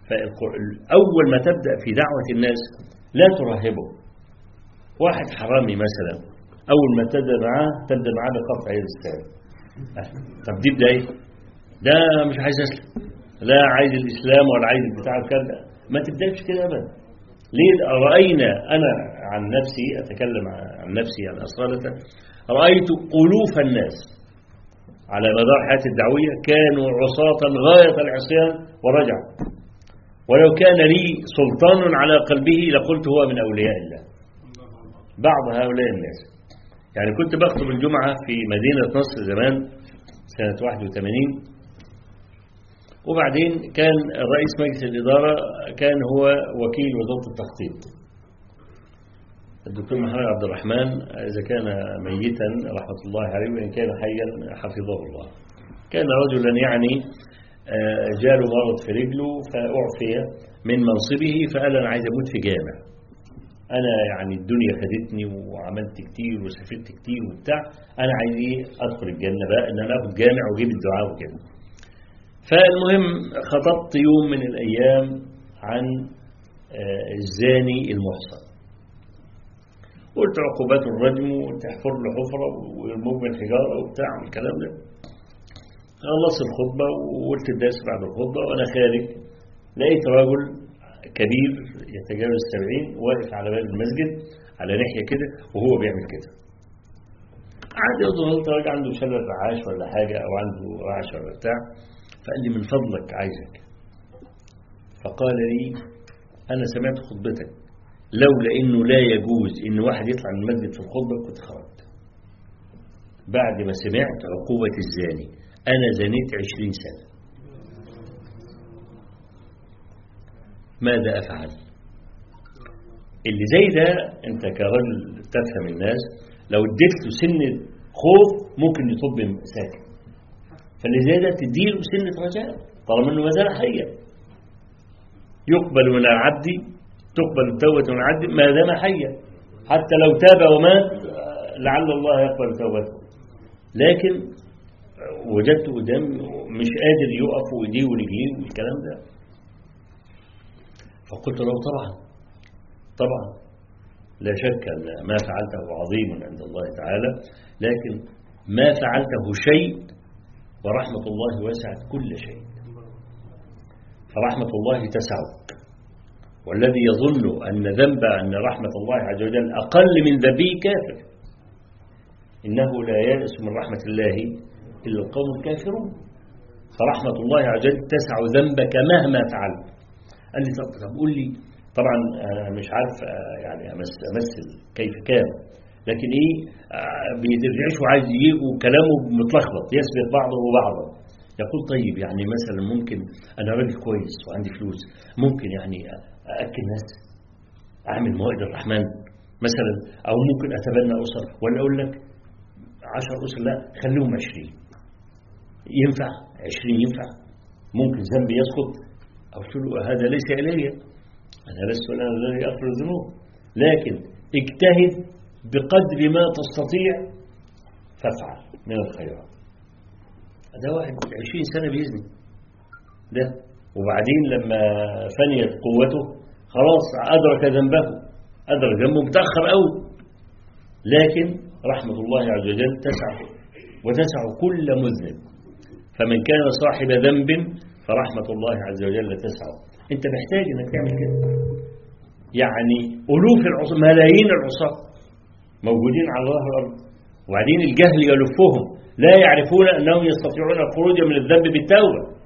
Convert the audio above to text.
فأول ما تبدأ في دعوة الناس لا ترهبه واحد حرامي مثلا أول ما تبدأ معاه تبدأ معاه بقطع يد الثاني طب دي بداية ده مش عايز أسلم لا عايز الإسلام ولا عايز البتاع كذا ما تبدأش كده أبدا ليه رأينا أنا عن نفسي أتكلم عن نفسي عن أصالة رأيت ألوف الناس على مدار حياتي الدعوية كانوا عصاة غاية العصيان ورجعوا ولو كان لي سلطان على قلبه لقلت هو من أولياء الله بعض هؤلاء الناس يعني كنت بخطب الجمعة في مدينة نصر زمان سنة 81 وبعدين كان رئيس مجلس الإدارة كان هو وكيل وزارة التخطيط الدكتور محمد عبد الرحمن إذا كان ميتا رحمة الله عليه وإن كان حيا حفظه الله كان رجلا يعني جاله مرض في رجله فأعفي من منصبه فقال أنا عايز أموت في جامع أنا يعني الدنيا خدتني وعملت كتير وسافرت كتير وبتاع أنا عايز إيه أدخل الجنة بقى إن أنا أخد جامع وأجيب الدعاء وكده فالمهم خطبت يوم من الأيام عن الزاني المحصن قلت عقوبات الرجم وتحفر له حفرة ويرموه من حجارة وبتاع والكلام ده خلصت الخطبة وقلت الدرس بعد الخطبة وأنا خارج لقيت رجل كبير يتجاوز السبعين واقف على باب المسجد على ناحية كده وهو بيعمل كده قعد يظن قلت راجل عنده شلل رعاش ولا حاجة أو عنده رعش ولا بتاع فقال لي من فضلك عايزك فقال لي أنا سمعت خطبتك لولا انه لا يجوز ان واحد يطلع من المسجد في الخطبه كنت خرجت بعد ما سمعت عقوبه الزاني انا زنيت عشرين سنه ماذا افعل اللي زي ده انت كرجل تفهم الناس لو اديت له سن خوف ممكن يطب ساكن فاللي زي ده تديله سنه رجاء طالما انه ما زال حيا يقبل من العبد تقبل التوبة من العبد ما دام حيا حتى لو تاب ومات لعل الله يقبل توبته لكن وجدت قدام مش قادر يقف وايديه ورجليه والكلام ده فقلت له طبعا طبعا لا شك ان ما فعلته عظيم عند الله تعالى لكن ما فعلته شيء ورحمة الله وسعت كل شيء فرحمة الله تسعك والذي يظن أن ذنب أن رحمة الله عز وجل أقل من ذنبه كافر إنه لا يأس من رحمة الله إلا القوم الكافرون فرحمة الله عز وجل تسع ذنبك مهما فعلت قال لي طب, طب قول لي طبعا أنا مش عارف يعني أمثل كيف كان لكن إيه بيرجعش وعايز يجيب وكلامه متلخبط يسبق بعضه بعضا يقول طيب يعني مثلا ممكن أنا راجل كويس وعندي فلوس ممكن يعني أأكل ناس أعمل موائد الرحمن مثلا أو ممكن أتبنى أسر ولا أقول لك عشر أسر لا خليهم عشرين ينفع عشرين ينفع ممكن ذنبي يسقط قلت له هذا ليس إلي أنا لست أنا الذي أغفر الذنوب لكن اجتهد بقدر ما تستطيع فافعل من الخيرات ده واحد عشرين سنة بإذنه ده وبعدين لما فنيت قوته خلاص أدرك ذنبه أدرك ذنبه متأخر أوي لكن رحمة الله عز وجل تسع وتسع كل مذنب فمن كان صاحب ذنب فرحمة الله عز وجل تسع أنت محتاج أنك تعمل كده يعني ألوف العصاة ملايين العصاة موجودين على ظهر الأرض وبعدين الجهل يلفهم لا يعرفون أنهم يستطيعون الخروج من الذنب بالتوبة